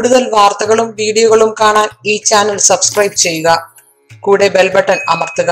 കൂടുതൽ വാർത്തകളും വീഡിയോകളും കാണാൻ ഈ ചാനൽ സബ്സ്ക്രൈബ് ചെയ്യുക കൂടെ ബെൽ ബട്ടൺ അമർത്തുക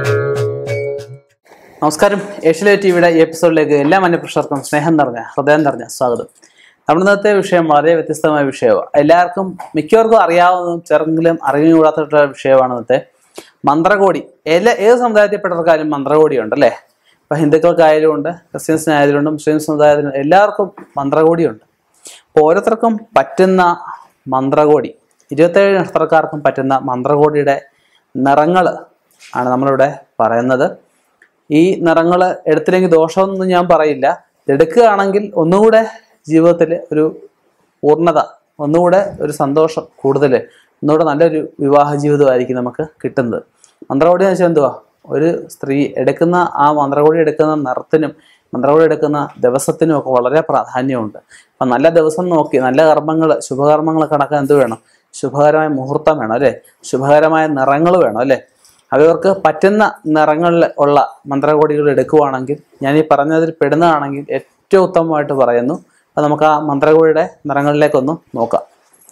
നമസ്കാരം ഏഷ്യലെ ടിവിയുടെ ഈ എപ്പിസോഡിലേക്ക് എല്ലാ മന്യപ്രേക്ഷകർക്കും സ്നേഹം നിറഞ്ഞ ഹൃദയം നിറഞ്ഞ സ്വാഗതം നമ്മുടെ ഇന്നത്തെ വിഷയം വളരെ വ്യത്യസ്തമായ വിഷയമാണ് എല്ലാവർക്കും മിക്കവർക്കും അറിയാവുന്നതും ചെറുങ്കിലും അറിഞ്ഞുകൂടാത്ത വിഷയമാണ് ഇന്നത്തെ മന്ത്രകോടി എല്ലാ ഏത് സമുദായത്തിൽപ്പെട്ടവർക്കായാലും മന്ത്രകോടി ഉണ്ട് അല്ലേ ഇപ്പൊ ഹിന്ദുക്കൾക്കായാലും ഉണ്ട് ക്രിസ്ത്യൻസിനായാലും ഉണ്ട് മുസ്ലിം സമുദായത്തിനും എല്ലാവർക്കും മന്ത്രകോടിയുണ്ട് അപ്പോൾ ഓരോരുത്തർക്കും പറ്റുന്ന മന്ത്രകോടി ഇരുപത്തേഴ് നക്ഷത്രക്കാർക്കും പറ്റുന്ന മന്ത്രകോടിയുടെ നിറങ്ങൾ ആണ് നമ്മളിവിടെ പറയുന്നത് ഈ നിറങ്ങൾ എടുത്തില്ലെങ്കിൽ ദോഷമൊന്നും ഞാൻ പറയില്ല എടുക്കുകയാണെങ്കിൽ ഒന്നുകൂടെ ജീവിതത്തിൽ ഒരു പൂർണ്ണത ഒന്നുകൂടെ ഒരു സന്തോഷം കൂടുതൽ ഒന്നുകൂടെ നല്ലൊരു വിവാഹ ജീവിതമായിരിക്കും നമുക്ക് കിട്ടുന്നത് മന്ത്രകോടി എന്ന് വെച്ചാൽ എന്തുവാ ഒരു സ്ത്രീ എടുക്കുന്ന ആ മന്ത്രകോടി എടുക്കുന്ന നിറത്തിനും മന്ത്രകോടി എടുക്കുന്ന ദിവസത്തിനും ഒക്കെ വളരെ പ്രാധാന്യമുണ്ട് അപ്പം നല്ല ദിവസം നോക്കി നല്ല കർമ്മങ്ങൾ ശുഭകർമ്മങ്ങൾ കണക്കാൻ എന്ത് വേണം ശുഭകരമായ മുഹൂർത്തം വേണം അല്ലേ ശുഭകരമായ നിറങ്ങൾ വേണം അല്ലേ അവർക്ക് പറ്റുന്ന നിറങ്ങളിൽ ഉള്ള മന്ത്രകോടികൾ എടുക്കുവാണെങ്കിൽ ഞാൻ ഈ പറഞ്ഞതിൽ പെടുന്നതാണെങ്കിൽ ഏറ്റവും ഉത്തമമായിട്ട് പറയുന്നു അത് നമുക്ക് ആ മന്ത്രകോടിയുടെ നിറങ്ങളിലേക്കൊന്ന് നോക്കാം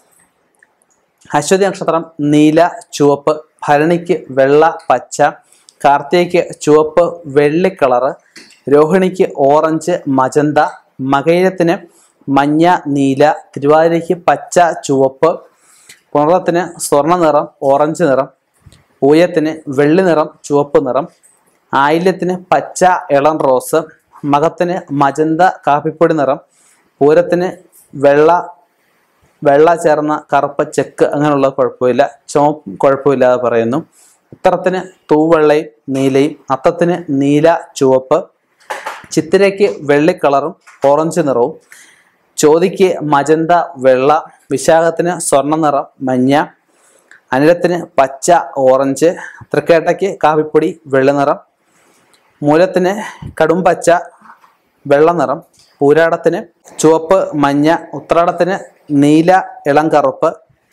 അശ്വതി നക്ഷത്രം നീല ചുവപ്പ് ഭരണിക്ക് വെള്ള പച്ച കാർത്തികയ്ക്ക് ചുവപ്പ് വെള്ളി കളറ് രോഹിണിക്ക് ഓറഞ്ച് മജന്ത മകയിരത്തിന് മഞ്ഞ നീല തിരുവാതിരയ്ക്ക് പച്ച ചുവപ്പ് പുണറത്തിന് സ്വർണ്ണ നിറം ഓറഞ്ച് നിറം പൂയത്തിന് വെള്ളി നിറം ചുവപ്പ് നിറം ആയില്യത്തിന് പച്ച ഇളം റോസ് മകത്തിന് മജന്ത കാപ്പിപ്പൊടി നിറം പൂരത്തിന് വെള്ള വെള്ള ചേർന്ന കറുപ്പ് ചെക്ക് അങ്ങനെയുള്ള കുഴപ്പമില്ല ചുവപ്പ് കുഴപ്പമില്ലാതെ പറയുന്നു ഉത്തരത്തിന് തൂവെള്ളയും നീലയും അത്തത്തിന് നീല ചുവപ്പ് ചിത്തിരയ്ക്ക് വെള്ളി കളറും ഓറഞ്ച് നിറവും ചോതിക്ക് മജന്ത വെള്ള വിശാഖത്തിന് സ്വർണ്ണ നിറം മഞ്ഞ അനിലത്തിന് പച്ച ഓറഞ്ച് തൃക്കേട്ടയ്ക്ക് കാപ്പിപ്പൊടി വെള്ള നിറം മൂലത്തിന് കടും പച്ച വെള്ള നിറം പൂരാടത്തിന് ചുവപ്പ് മഞ്ഞ ഉത്രാടത്തിന് നീല ഇളം കറുപ്പ്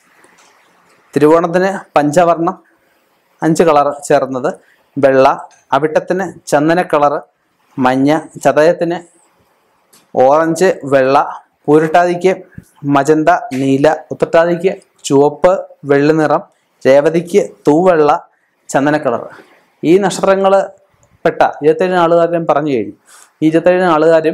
തിരുവോണത്തിന് പഞ്ചവർണം അഞ്ച് കളർ ചേർന്നത് വെള്ള അവിട്ടത്തിന് ചന്ദന കളറ് മഞ്ഞ ചതയത്തിന് ഓറഞ്ച് വെള്ള പൂരിട്ടാതിക്ക് മജന്ത നീല ഉത്രട്ടാതിക്ക് ചുവപ്പ് വെള്ളി നിറം രേവതിക്ക് തൂവെള്ള ചന്ദന കളർ ഈ നക്ഷത്രങ്ങൾ പെട്ട ഇരുപത്തേഴ് ആളുകാരും പറഞ്ഞു കഴിഞ്ഞു ഈ ഇരുപത്തേഴ് ആളുകാരും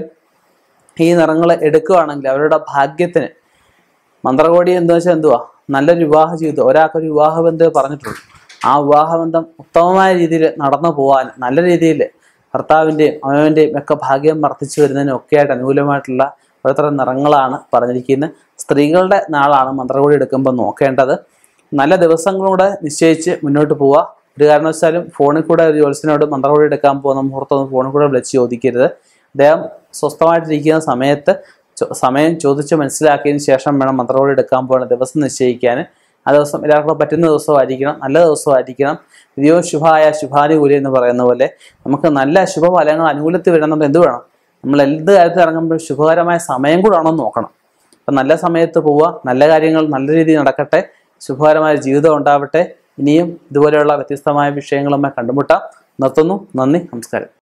ഈ നിറങ്ങൾ എടുക്കുകയാണെങ്കിൽ അവരുടെ ഭാഗ്യത്തിന് മന്ത്രകോടി എന്താ വെച്ചാൽ എന്തുവാ നല്ലൊരു വിവാഹ ജീവിതം ഒരാൾക്കൊരു വിവാഹബന്ധം പറഞ്ഞിട്ടുള്ളൂ ആ വിവാഹബന്ധം ഉത്തമമായ രീതിയിൽ നടന്നു പോകാൻ നല്ല രീതിയിൽ ഭർത്താവിൻ്റെയും അവനവൻ്റെയും ഒക്കെ ഭാഗ്യം വർദ്ധിച്ചു വരുന്നതിനും ഒക്കെ ആയിട്ട് അനുകൂലമായിട്ടുള്ള ഓരോരുത്തര നിറങ്ങളാണ് പറഞ്ഞിരിക്കുന്നത് സ്ത്രീകളുടെ നാളാണ് മന്ത്രകോടി എടുക്കുമ്പോൾ നോക്കേണ്ടത് നല്ല ദിവസങ്ങളൂടെ നിശ്ചയിച്ച് മുന്നോട്ട് പോവുക ഒരു കാരണവശാലും ഫോണിൽ കൂടെ ഒരു ജോത്സ്യനോട് മന്ത്രകോടി എടുക്കാൻ പോകുന്ന മുഹൂർത്തം ഫോണിൽ കൂടെ വിളിച്ച് ചോദിക്കരുത് അദ്ദേഹം സ്വസ്ഥമായിട്ടിരിക്കുന്ന സമയത്ത് ചോ- സമയം ചോദിച്ച് മനസ്സിലാക്കിയതിന് ശേഷം വേണം മന്ത്രകോടി എടുക്കാൻ പോകുന്ന ദിവസം നിശ്ചയിക്കാൻ ആ ദിവസം എല്ലാവർക്കും പറ്റുന്ന ദിവസമായിരിക്കണം നല്ല ദിവസമായിരിക്കണം വിധിയോ ശുഭായ ശുഭാനുകൂലി എന്ന് പറയുന്ന പോലെ നമുക്ക് നല്ല ശുഭഫലങ്ങൾ അനുകൂലത്തിൽ വരണമെന്നുണ്ട് എന്ത് വേണം നമ്മൾ എന്ത് കാര്യത്തിൽ ഇറങ്ങുമ്പോൾ ശുഭകരമായ സമയം കൂടെ ആണോ എന്ന് നോക്കണം അപ്പം നല്ല സമയത്ത് പോവുക നല്ല കാര്യങ്ങൾ നല്ല രീതിയിൽ നടക്കട്ടെ ശുഭകരമായ ജീവിതം ഉണ്ടാവട്ടെ ഇനിയും ഇതുപോലെയുള്ള വ്യത്യസ്തമായ വിഷയങ്ങളുമായി കണ്ടുമുട്ടാം നിർത്തുന്നു നന്ദി നമസ്കാരം